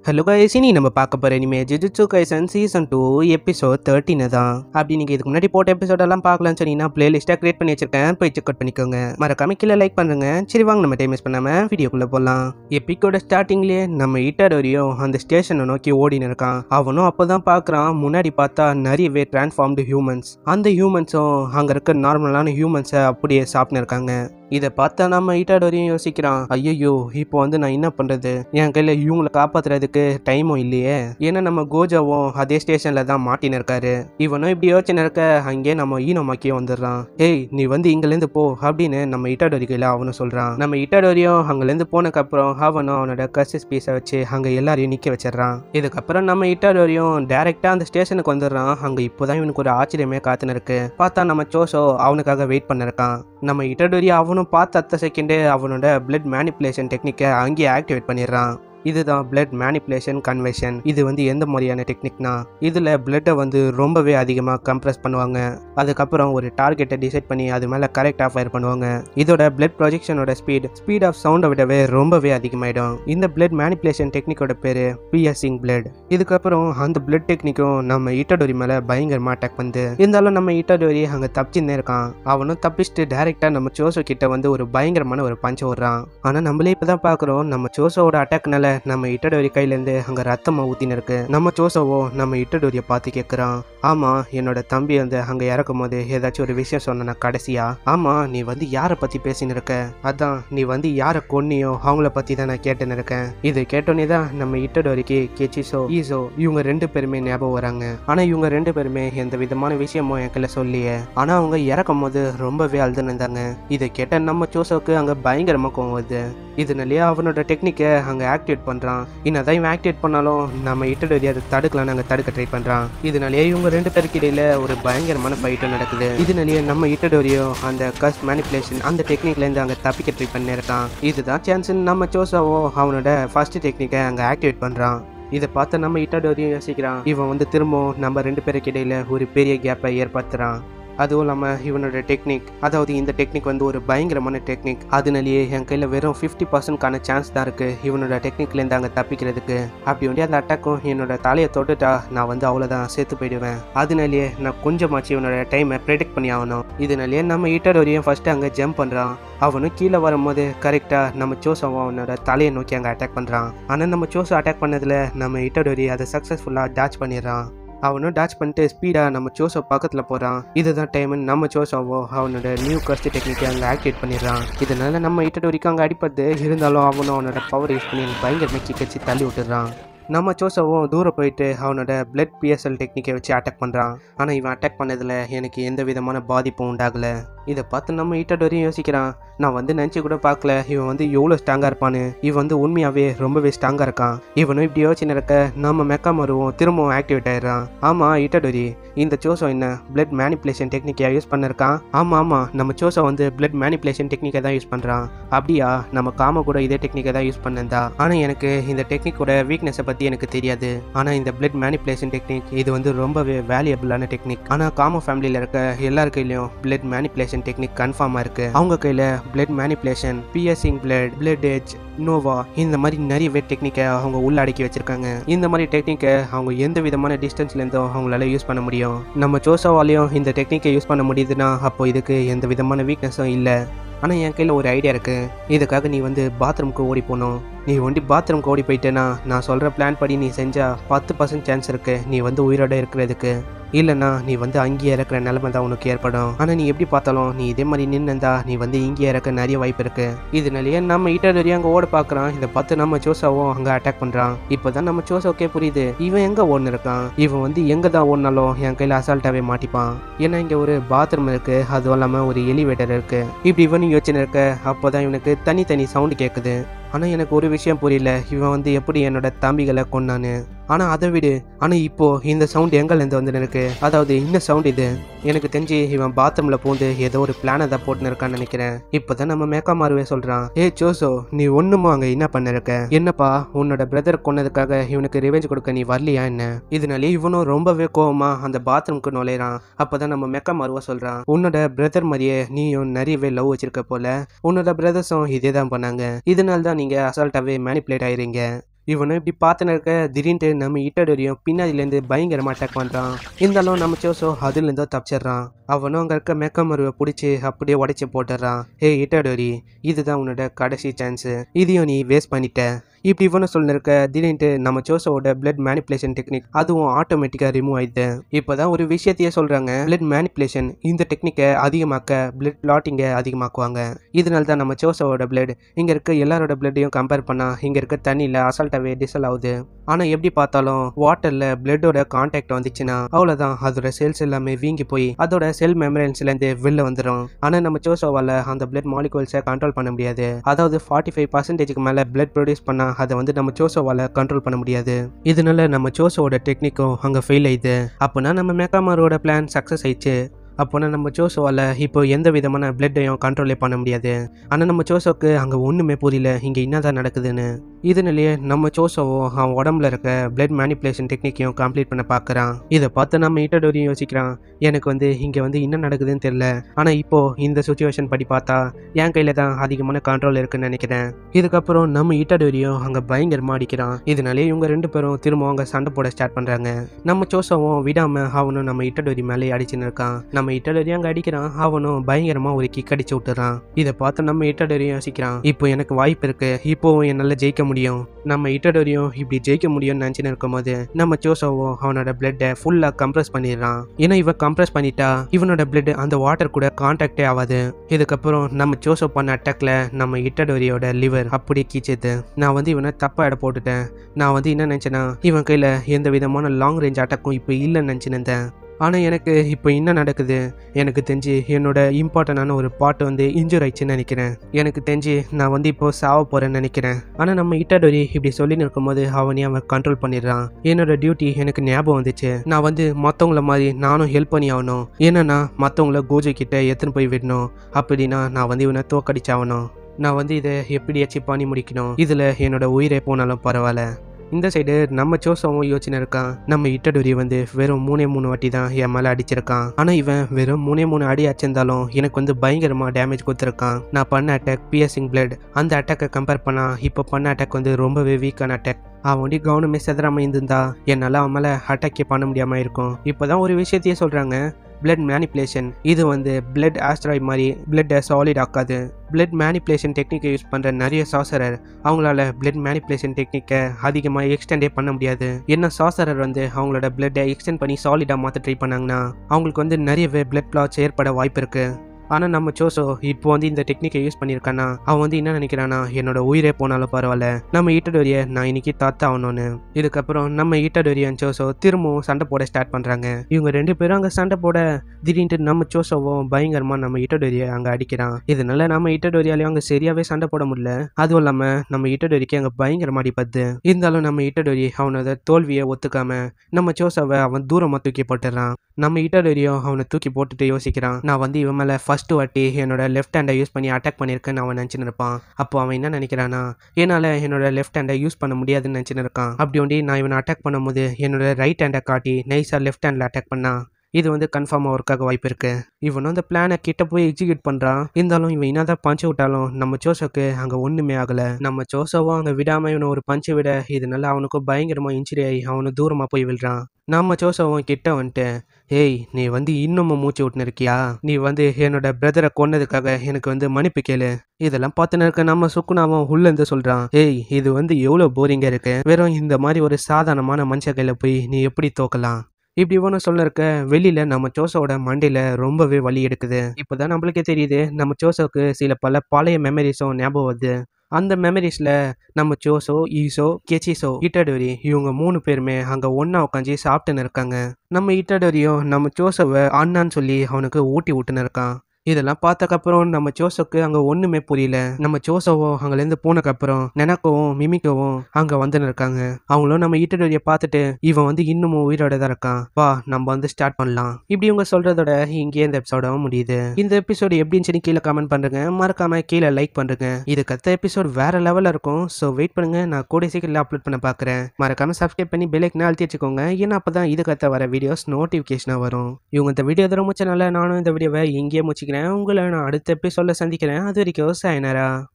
hello guys இனி நம்ம பார்க்க போகிற இனிமே Jujutsu Kaisen season two episode தேர்ட்டின்னு தான் அப்படி நீங்கள் இதுக்கு முன்னாடி போட்ட எபிசோடெல்லாம் பார்க்கலாம்னு சொன்னீங்கன்னா பிளேலிஸ்ட்டாக கிரியேட் பண்ணி வச்சிருக்கேன் போய் செக் அவுட் பண்ணிக்கோங்க மறக்காம கீழே லைக் பண்ணுங்க சரி வாங்க நம்ம டைம் மிஸ் பண்ணாமல் வீடியோக்குள்ளே போகலாம் எப்பிக்கோட ஸ்டார்டிங்லேயே நம்ம இட்டாடோரியும் அந்த ஸ்டேஷனை நோக்கி ஓடின்னு இருக்கான் அவனும் அப்போ தான் பார்க்குறான் முன்னாடி பார்த்தா நிறையவே டிரான்ஸ்ஃபார்ம்டு ஹியூமன்ஸ் அந்த ஹியூமன்ஸும் அங்கே இருக்க நார்மலான ஹியூமன்ஸை அப்படியே சாப்பிட்டு இருக்காங்க இதை பார்த்தா நம்ம ஈட்டாடோரியும் யோசிக்கிறான் ஐயோ இப்போ வந்து நான் என்ன பண்ணுறது என் கையில் இவங்களை காப்பாத்துறதுக்கு டைமும் இல்லையே ஏன்னா நம்ம கோஜாவும் அதே ஸ்டேஷனில் தான் மாட்டின்னு இருக்காரு இவனும் இப்படி யோசனை இருக்க அங்கேயே நம்ம ஈனோ மாக்கியும் வந்துடுறான் ஏய் நீ வந்து இங்கேருந்து போ அப்படின்னு நம்ம இட்டாடோரி கையில் அவனும் சொல்கிறான் நம்ம இட்டாடோரியும் அங்கேருந்து போனதுக்கப்புறம் அவனும் அவனோட கசிஸ் பீஸை வச்சு அங்கே எல்லாரையும் நிற்க வச்சிடுறான் இதுக்கப்புறம் நம்ம இட்டாடோரியும் டேரெக்டாக அந்த ஸ்டேஷனுக்கு வந்துடுறான் அங்கே இப்போதான் இவனுக்கு ஒரு ஆச்சரியமே காத்துன்னு இருக்கு பார்த்தா நம்ம சோசோ அவனுக்காக வெயிட் பண்ணிருக்கான் நம்ம இட்டடோரி அவனும் பார்த்த அத்த செகண்டே அவனோட பிளட் மேனிப்புலேஷன் டெக்னிக்கை அங்கேயே ஆக்டிவேட் பண்ணிடுறான் இதுதான் பிளட் மேனிப்புலேஷன் கன்வெர்ஷன் இது வந்து எந்த மாதிரியான டெக்னிக்னா இதில் பிளட்டை வந்து ரொம்பவே அதிகமாக கம்ப்ரஸ் பண்ணுவாங்க அதுக்கப்புறம் ஒரு டார்கெட்டை டிசைட் பண்ணி அது மேலே கரெக்டாக ஃபயர் பண்ணுவாங்க இதோட பிளட் ப்ரொஜெக்ஷனோட ஸ்பீட் ஸ்பீட் ஆஃப் சவுண்டை விடவே ரொம்பவே அதிகமாயிடும் இந்த பிளட் மேனிப்புலேஷன் டெக்னிக்கோட பேர் பிஎஸ்சிங் பிளட் இதுக்கப்புறம் அந்த பிளட் டெக்னிக்கும் நம்ம ஈட்டடோரி மேலே பயங்கரமாக அட்டாக் வந்து இருந்தாலும் நம்ம ஈட்டடோரி அங்கே தப்பிச்சுன்னே இருக்கான் அவனும் தப்பிச்சுட்டு டேரெக்டாக நம்ம சோசோ கிட்ட வந்து ஒரு பயங்கரமான ஒரு பஞ்ச விடுறான் ஆனால் நம்மளே இப்போ தான் பார்க்குறோம் நம்ம சோசோவோட அட்டாக்னால நம்ம இட்டடோரி கையிலேருந்து அங்கே ரத்தமாக ஊற்றின்னு இருக்கு நம்ம சோசோவோ நம்ம இட்டடோரியை பார்த்து கேட்குறான் ஆமாம் என்னோட தம்பி வந்து அங்கே இறக்கும் போது ஏதாச்சும் ஒரு விஷயம் சொன்னா கடைசியா ஆமாம் நீ வந்து யாரை பற்றி பேசின்னு இருக்க அதான் நீ வந்து யாரை கொன்னியோ அவங்கள பற்றி தான் நான் கேட்டுன்னு இருக்கேன் இது கேட்டோன்னே தான் நம்ம இட்டடோரிக்கு கெச்சிசோ ஈசோ இவங்க ரெண்டு பேருமே ஞாபகம் வராங்க ஆனால் இவங்க ரெண்டு பேருமே எந்த விதமான விஷயமும் என்கிட்ட சொல்லியே ஆனால் அவங்க இறக்கும் போது ரொம்பவே அழுதுன்னு இருந்தாங்க இதை கேட்ட நம்ம சோசோக்கு அங்கே பயங்கரமாக கோவம் வருது இதனாலேயே அவனோட டெக்னிக்கை அங்கே ஆக்டிவேட் பண்ணுறான் என்னதான் இவன் ஆக்டிவேட் பண்ணாலும் நம்ம இட்டடோரி அதை தடுக்கலாம் நாங்கள் தடுக்க ட்ரை பண்ணுறான் இதனாலேயே இவங்க ரெண்டு பேருக்கு இடையில ஒரு பயங்கரமான ஃபைட்டும் நடக்குது இதனாலேயே நம்ம இட்டடோரியோ அந்த கஸ்ட் மேனிப்புலேஷன் அந்த டெக்னிக்லேருந்து அங்கே தப்பிக்க ட்ரை பண்ணிருக்கான் இதுதான் சான்ஸ்னு நம்ம சோசாவோ அவனோட ஃபர்ஸ்ட் டெக்னிக்கை அங்கே ஆக்டிவேட் பண்ணுறான் இதை பார்த்து நம்ம இட்டாடோரியும் யோசிக்கிறான் இவன் வந்து திரும்பவும் நம்ம ரெண்டு பேருக்கு இடையில ஒரு பெரிய கேப்பை ஏற்படுத்துறான் அதுவும் இல்லாமல் இவனோட டெக்னிக் அதாவது இந்த டெக்னிக் வந்து ஒரு பயங்கரமான டெக்னிக் அதனாலேயே என் கையில் வெறும் ஃபிஃப்டி பர்சன்ட்கான சான்ஸ் தான் இருக்குது இவனோட டெக்னிக்லேருந்து அங்கே தப்பிக்கிறதுக்கு அப்படி வந்து அந்த அட்டாக்கும் என்னோட தலையை தொட்டுட்டா நான் வந்து அவ்வளோதான் சேர்த்து போயிடுவேன் அதனாலேயே நான் கொஞ்சமாச்சு இவனோட டைமை ப்ரெடிக்ட் பண்ணி ஆகணும் இதனாலேயே நம்ம ஈட்டடோரியும் ஃபஸ்ட்டு அங்கே ஜம்ப் பண்ணுறான் அவனும் கீழே வரும்போது கரெக்டாக நம்ம சோசவும் அவனோட தலையை நோக்கி அங்கே அட்டாக் பண்ணுறான் ஆனால் நம்ம சோசோ அட்டாக் பண்ணதில் நம்ம இட்டடோரி அதை சக்ஸஸ்ஃபுல்லாக டாச் பண்ணிடுறான் அவனும் டாச் பண்ணிட்டு ஸ்பீடாக நம்ம சோசோ பக்கத்தில் போகிறான் இதுதான் டைம்னு நம்ம சோசோவோ அவனோட நியூ கஸ்ட் டெக்னிக்கை அங்கே ஆக்டிவேட் பண்ணிடுறான் இதனால நம்ம இட்டட் வரைக்கும் அங்கே அடிப்படுது இருந்தாலும் அவனும் அவனோட பவர் யூஸ் பண்ணி பயங்கரமாக கிக்கச்சி தள்ளி விட்டுறான் நம்ம ஜோசவும் தூரம் போயிட்டு அவனோட பிளட் பிஎஸ்எல் டெக்னிக்கை வச்சு அட்டாக் பண்ணுறான் ஆனால் இவன் அட்டாக் பண்ணதில் எனக்கு எந்த விதமான பாதிப்பும் உண்டாகலை இதை பார்த்து நம்ம ஈட்டடோரையும் யோசிக்கிறான் நான் வந்து நினச்சி கூட பார்க்கல இவன் வந்து எவ்வளோ ஸ்ட்ராங்காக இருப்பான்னு இவன் வந்து உண்மையாகவே ரொம்பவே ஸ்ட்ராங்காக இருக்கான் இவனும் இப்படி யோசிச்சு இருக்க நம்ம மெக்கா மருவும் திரும்பவும் ஆக்டிவேட் ஆயிடுறான் ஆமாம் ஈட்டடோரி இந்த சோசோ என்ன பிளட் மேனிப்புலேஷன் டெக்னிக்கை யூஸ் பண்ணிருக்கான் ஆமாம் ஆமாம் நம்ம சோசோ வந்து பிளட் மேனிப்புலேஷன் டெக்னிக்கை தான் யூஸ் பண்ணுறான் அப்படியா நம்ம காம கூட இதே டெக்னிக்கை தான் யூஸ் பண்ணதா ஆனால் எனக்கு இந்த டெக்னிக்கோட வீக்னஸை பற்றி எனக்கு தெரியாது ஆனால் இந்த பிளட் மேனிப்புலேஷன் டெக்னிக் இது வந்து ரொம்பவே வேல்யூபிளான டெக்னிக் ஆனால் காமோ ஃபேமிலியில் இருக்க எல்லார் கையிலையும் பிளட் மேனிப்புலேஷன் டெக்னிக் கன்ஃபார்மாக இருக்கு அவங்க கையில் பிளட் மேனிப்புலேஷன் பிஎஸ்சிங் பிளட் பிளட் ஏஜ் நோவா இந்த மாதிரி நிறையவே டெக்னிக்கை அவங்க உள்ள அடக்கி வச்சிருக்காங்க இந்த மாதிரி டெக்னிக்கை அவங்க எந்த விதமான டிஸ்டன்ஸ்லேருந்தும் அவங்களால யூஸ் பண்ண முடியும் நம்ம ஜோசோவாலையும் இந்த டெக்னிக்கை யூஸ் பண்ண முடியுதுன்னா அப்போ இதுக்கு எந்த விதமான வீக்னஸும் இல்லை ஆனால் என் கையில் ஒரு ஐடியா இருக்குது இதுக்காக நீ வந்து பாத்ரூம்க்கு ஓடி போகணும் நீ ஒண்டி பாத்ரூம்க்கு ஓடி போயிட்டேன்னா நான் சொல்கிற பிளான் படி நீ செஞ்சால் பத்து பர்சன்ட் சான்ஸ் இருக்குது நீ வந்து உயிரோட இருக்கிறதுக்கு இல்லைன்னா நீ வந்து அங்கேயே இறக்குற நிலைமை தான் உனக்கு ஏற்படும் ஆனால் நீ எப்படி பார்த்தாலும் நீ இதே மாதிரி நின்னுந்தா நீ வந்து இங்கேயே இறக்க நிறைய வாய்ப்பு இருக்கு இதனாலேயே நம்ம ஈட்டர் அங்கே ஓட பார்க்குறான் இதை பார்த்து நம்ம ஜோசாவும் அங்கே அட்டாக் பண்ணுறான் இப்போ தான் நம்ம ஜோசாவுக்கே புரியுது இவன் எங்கே ஓடுன்னு இருக்கான் இவன் வந்து எங்கே தான் ஓடினாலும் என் கையில் அசால்ட்டாகவே மாட்டிப்பான் ஏன்னா இங்கே ஒரு பாத்ரூம் இருக்கு அதுவும் இல்லாமல் ஒரு எலிவேட்டர் இருக்கு இப்படி இவனும் யோசனை இருக்க அப்போ தான் இவனுக்கு தனித்தனி சவுண்டு கேட்குது ஆனால் எனக்கு ஒரு விஷயம் புரியல இவன் வந்து எப்படி என்னோட தம்பிகளை கொன்னான்னு ஆனால் அதை விடு ஆனால் இப்போ இந்த சவுண்ட் எங்கேருந்து வந்து இருக்கு அதாவது இந்த சவுண்ட் இது எனக்கு தெரிஞ்சு இவன் பாத்ரூமில் பூந்து ஏதோ ஒரு பிளானை தான் போட்டுன்னு இருக்கான்னு நினைக்கிறேன் இப்போ தான் நம்ம மேக்கா மாறுவே சொல்கிறான் ஏ ஜோசோ நீ ஒன்றுமோ அங்கே என்ன பண்ணிருக்க என்னப்பா உன்னோட பிரதர் கொன்னதுக்காக இவனுக்கு ரிவெஞ்ச் கொடுக்க நீ வரலையா என்ன இதனாலே இவனும் ரொம்பவே கோவமா அந்த பாத்ரூம்க்கு நுழையிறான் அப்போ தான் நம்ம மெக்கா மாறுவா சொல்கிறான் உன்னோட பிரதர் மாதிரியே நீயும் நிறையவே லவ் வச்சிருக்க போல உன்னோட பிரதர்ஸும் இதே தான் பண்ணாங்க இதனால தான் நீங்கள் அசால்ட்டாகவே மேனிப்புலேட் ஆயிடுறீங்க இவனும் இப்படி பார்த்துன்னு இருக்க திடீர்னு நம்ம இட்டடோரியும் பின்னாடியிலேருந்து பயங்கரமாக அட்டாக் பண்ணுறான் இருந்தாலும் நம்ம சோசோ அதுலேருந்தோ தப்பிச்சிடுறான் அவனும் அங்கே இருக்க மெக்கமருவை பிடிச்சி அப்படியே உடைச்சி போட்டுடுறான் ஹே இட்டடோரி இதுதான் உன்னோட கடைசி சான்ஸு இதையும் நீ வேஸ்ட் பண்ணிட்ட இப்படி இவனு சொல்லிருக்க திடீர்னு நம்ம ஜோசோட பிளட் மேனிப்புலேஷன் டெக்னிக் அதுவும் ஆட்டோமேட்டிக்காக ரிமூவ் ஆயிடுது இப்போதான் ஒரு விஷயத்தையே சொல்கிறாங்க பிளட் மேனிப்புலேஷன் இந்த டெக்னிக்கை அதிகமாக்க பிளட் பிளாட்டிங்கை அதிகமாக்குவாங்க இதனால தான் நம்ம ஜோசோவோட பிளட் இங்கே இருக்க எல்லாரோட பிளட்டையும் கம்பேர் பண்ணால் இங்கே இருக்க தண்ணியில் அசால்ட்டாகவே டிசல் ஆகுது ஆனால் எப்படி பார்த்தாலும் வாட்டரில் பிளட்டோட கான்டாக்ட் வந்துச்சுன்னா அவ்வளோதான் அதோட செல்ஸ் எல்லாமே வீங்கி போய் அதோட செல் மெமரன்ஸ்லேருந்து வெளில வந்துடும் ஆனால் நம்ம ஜோசோவால் அந்த பிளட் மாலிகூல்ஸை கண்ட்ரோல் பண்ண முடியாது அதாவது ஃபார்ட்டி ஃபைவ் பர்சன்டேஜுக்கு மேலே பிளட் ப்ரொடியூஸ் பண்ணால் அதை வந்து நம்ம ஜோசோவால் கண்ட்ரோல் பண்ண முடியாது இதனால நம்ம ஜோசோவோட டெக்னிக்கும் அங்கே ஃபெயில் ஆயிடுது அப்போனா நம்ம மெக்காமரோட பிளான் சக்ஸஸ் ஆயிடுச்சு அப்போனா நம்ம ஜோசோவால் இப்போ எந்த விதமான பிளட்டையும் கண்ட்ரோலே பண்ண முடியாது ஆனால் நம்ம ஜோசோக்கு அங்கே ஒன்றுமே புரியல இங்கே என்னதான் நடக்குதுன்னு இதனாலேயே நம்ம ஜோசோவும் அவன் உடம்புல இருக்க பிளட் மேனிப்புலேஷன் டெக்னிக்கையும் கம்ப்ளீட் பண்ண பார்க்குறான் இதை பார்த்து நம்ம இட்டடோரியும் யோசிக்கிறான் எனக்கு வந்து இங்கே வந்து என்ன நடக்குதுன்னு தெரியல ஆனால் இப்போ இந்த சுச்சுவேஷன் படி பார்த்தா என் கையில் தான் அதிகமான கண்ட்ரோல் இருக்குன்னு நினைக்கிறேன் இதுக்கப்புறம் நம்ம இட்டடோரியும் அங்கே பயங்கரமாக அடிக்கிறான் இதனாலே இவங்க ரெண்டு பேரும் திரும்ப அங்கே சண்டை போட ஸ்டார்ட் பண்ணுறாங்க நம்ம ஜோசோவும் விடாமல் அவனும் நம்ம இட்டடோரி மேலே அடிச்சுன்னு இருக்கான் நம்ம இட்டடோரி அங்கே அடிக்கிறான் அவனும் பயங்கரமாக ஒரு கிக் அடிச்சு விட்டுறான் இதை பார்த்து நம்ம இட்டடோரியும் யோசிக்கிறான் இப்போ எனக்கு வாய்ப்பு இருக்கு இப்போவும் என்னால் ஜெயிக்க முடியும் நம்ம இட்டடோரியும் இப்படி ஜெயிக்க முடியும்னு நினச்சின்னு இருக்கும்போது நம்ம ஜோசோவும் அவனோட பிளட்டை ஃபுல்லாக கம்ப்ரஸ் பண்ணிடுறான் ஏன்னா இவன் கம்ப்ரஸ் பண்ணிட்டா இவனோட பிளட் அந்த வாட்டர் கூட கான்டாக்டே ஆகாது இதுக்கப்புறம் நம்ம ஜோசோ பண்ண அட்டாக்ல நம்ம இட்டடோரியோட லிவர் அப்படியே கீச்சுது நான் வந்து இவனை தப்பா இட போட்டுட்டேன் நான் வந்து என்ன நினச்சேன்னா இவன் கையில் எந்த விதமான லாங் ரேஞ்ச் அட்டாக்கும் இப்போ இல்லைன்னு நினச்சிருந்தேன் ஆனால் எனக்கு இப்போ என்ன நடக்குது எனக்கு தெரிஞ்சு என்னோட இம்பார்ட்டண்டான ஒரு பாட்டு வந்து இன்ஜூர் ஆயிடுச்சுன்னு நினைக்கிறேன் எனக்கு தெரிஞ்சு நான் வந்து இப்போ சாவ போகிறேன்னு நினைக்கிறேன் ஆனால் நம்ம இட்டாடோரி இப்படி சொல்லின்னு இருக்கும்போது அவனே அவன் கண்ட்ரோல் பண்ணிடுறான் என்னோட டியூட்டி எனக்கு ஞாபகம் வந்துச்சு நான் வந்து மற்றவங்கள மாதிரி நானும் ஹெல்ப் பண்ணி ஆகணும் ஏன்னா மற்றவங்கள கோஜு கிட்ட எடுத்துன்னு போய் விடணும் அப்படின்னா நான் வந்து இவனை தோக்கடிச்சாகணும் நான் வந்து இதை எப்படியாச்சும் பண்ணி முடிக்கணும் இதில் என்னோட உயிரே போனாலும் பரவாயில்ல இந்த சைடு நம்ம ஜோசவும் யோசனை இருக்கான் நம்ம இட்டடூரி வந்து வெறும் மூணே மூணு வாட்டி தான் என் மேலே அடிச்சிருக்கான் ஆனால் இவன் வெறும் மூணே மூணு அடி அடிச்சிருந்தாலும் எனக்கு வந்து பயங்கரமாக டேமேஜ் கொடுத்துருக்கான் நான் பண்ண அட்டாக் பிஎஸ்சிங் பிளட் அந்த அட்டாக்கை கம்பேர் பண்ணா இப்போ பண்ண அட்டாக் வந்து ரொம்பவே வீக்கான அட்டாக் அவன் வந்து கவனமே செதறாம இருந்திருந்தா என்னால் அவன் மேலே அட்டாக்கே பண்ண முடியாமல் இருக்கும் இப்போ தான் ஒரு விஷயத்தையே சொல்கிறாங்க பிளட் மேனிப்புலேஷன் இது வந்து பிளட் ஆஸ்ட்ராய்ட் மாதிரி பிளட்டை சாலிட் ஆக்காது பிளட் மேனிப்புலேஷன் டெக்னிக்கை யூஸ் பண்ணுற நிறைய சாசரர் அவங்களால பிளட் மேனிப்புலேஷன் டெக்னிக்கை அதிகமாக எக்ஸ்டெண்டே பண்ண முடியாது என்ன சாசரர் வந்து அவங்களோட பிளட்டை எக்ஸ்டெண்ட் பண்ணி சாலிடாக மாற்ற ட்ரை பண்ணாங்கன்னா அவங்களுக்கு வந்து நிறையவே பிளட் பிளாட்ஸ் ஏற்பட வாய்ப்பு இருக்குது ஆனால் நம்ம சோசோ இப்போ வந்து இந்த டெக்னிக்கை யூஸ் பண்ணியிருக்கானா அவன் வந்து என்ன நினைக்கிறானா என்னோட உயிரே போனாலும் பரவாயில்ல நம்ம ஈட்டடோரிய நான் இன்னைக்கு தாத்தா ஆகணும்னு இதுக்கப்புறம் நம்ம ஈட்டடோரியன் சோசோ திரும்பவும் சண்டை போட ஸ்டார்ட் பண்ணுறாங்க இவங்க ரெண்டு பேரும் அங்கே சண்டை போட திடீர்னு நம்ம சோசோவும் பயங்கரமாக நம்ம ஈட்டடோரியை அங்கே அடிக்கிறான் இதனால நம்ம ஈட்டடோரியாலையும் அங்கே சரியாகவே சண்டை போட முடியல அதுவும் இல்லாமல் நம்ம ஈட்டடோரிக்கு அங்கே பயங்கரமாக அடிப்பது இருந்தாலும் நம்ம ஈட்டடோரி அவனோட தோல்வியை ஒத்துக்காம நம்ம சோசோவை அவன் தூரமாக தூக்கி போட்டுறான் நம்ம இட்டடோரியும் அவனை தூக்கி போட்டுட்டு யோசிக்கிறான் நான் வந்து இவன் மேலே ஃபர்ஸ்ட் வாட்டி என்னோட லெஃப்ட் ஹேண்டை யூஸ் பண்ணி அட்டாக் பண்ணியிருக்கேன்னு அவன் நினச்சின்னு இருப்பான் அப்போ அவன் என்ன நினைக்கிறானா என்னால் என்னோட லெஃப்ட் ஹேண்டை யூஸ் பண்ண முடியாதுன்னு நினச்சின்னு இருக்கான் அப்படி ஒண்டி நான் இவனை அட்டாக் பண்ணும்போது என்னோட ரைட் ஹேண்டை காட்டி நைஸாக லெஃப்ட் ஹேண்டில் அட்டாக் பண்ணா இது வந்து கன்ஃபார்மாக ஒர்க் ஆக வாய்ப்பு இருக்கு இவனும் அந்த பிளானை கிட்ட போய் எக்ஸிக்யூட் பண்ணுறான் இருந்தாலும் இவன் என்னதான் பஞ்சு விட்டாலும் நம்ம ஜோசோக்கு அங்கே ஒன்றுமே ஆகலை நம்ம ஜோசோவும் அங்கே விடாமல் இவனை ஒரு பஞ்சு விட இதனால அவனுக்கும் பயங்கரமாக இன்ஜுரி ஆகி அவனு தூரமாக போய் விழுறான் நம்ம ஜோசோவும் கிட்ட வந்துட்டு ஏய் நீ வந்து இன்னமும் மூச்சு விட்டுன்னு இருக்கியா நீ வந்து என்னோட பிரதரை கொன்னதுக்காக எனக்கு வந்து மன்னிப்பு கேளு இதெல்லாம் பார்த்துன்னு இருக்க நம்ம சுக்குனாவும் உள்ள இருந்து சொல்றான் ஏய் இது வந்து எவ்வளோ போரிங்கா இருக்கு வெறும் இந்த மாதிரி ஒரு சாதாரணமான மனுஷ கையில போய் நீ எப்படி தோக்கலாம் இப்படி இவனு சொல்ல இருக்க வெளியில நம்ம சோசோட மண்டையில ரொம்பவே வலி எடுக்குது இப்போதான் நம்மளுக்கே தெரியுது நம்ம சோசோக்கு சில பல பழைய மெமரிஸும் ஞாபகம் வருது அந்த மெமரிஸில் நம்ம சோசோ ஈசோ கெச்சிசோ இட்டடோரி இவங்க மூணு பேருமே அங்கே ஒன்றா உட்காந்து சாப்பிட்டுன்னு இருக்காங்க நம்ம இட்டடோரியும் நம்ம சோசோவை அண்ணான்னு சொல்லி அவனுக்கு ஊட்டி விட்டுன்னு இருக்கான் இதெல்லாம் பார்த்தக்கப்புறம் நம்ம ஜோசோக்கு அங்கே ஒன்றுமே புரியல நம்ம ஜோசோவோ அங்கேருந்து போனக்கப்புறம் நினக்கவும் மிமிக்கவும் அங்கே வந்துன்னு இருக்காங்க அவங்களும் நம்ம ஈட்டடோரியை பார்த்துட்டு இவன் வந்து இன்னமும் உயிரோட தான் இருக்கான் வா நம்ம வந்து ஸ்டார்ட் பண்ணலாம் இப்படி இவங்க சொல்கிறதோட இங்கேயே இந்த எபிசோடவும் முடியுது இந்த எபிசோடு எப்படின்னு சொல்லி கீழே கமெண்ட் பண்ணுறேங்க மறக்காம கீழே லைக் பண்ணுறேங்க இதுக்கு அடுத்த எபிசோட் வேற லெவலில் இருக்கும் ஸோ வெயிட் பண்ணுங்க நான் கூட சீக்கிரம் அப்லோட் பண்ண பார்க்குறேன் மறக்காம சப்ஸ்கிரைப் பண்ணி பெல்லைக்கு அழுத்தி வச்சுக்கோங்க ஏன்னா அப்போ தான் இதுக்கு அடுத்த வர வீடியோஸ் நோட்டிஃபிகேஷனாக வரும் இவங்க இந்த வீடியோ தர முச்சனால நானும் இந்த வீடியோவை இங்கேயே முடிச்சுக்கிறேன் உங்களை நான் அடுத்த எபிசோடில் சந்திக்கிறேன் அது வரைக்கும் சாயனரா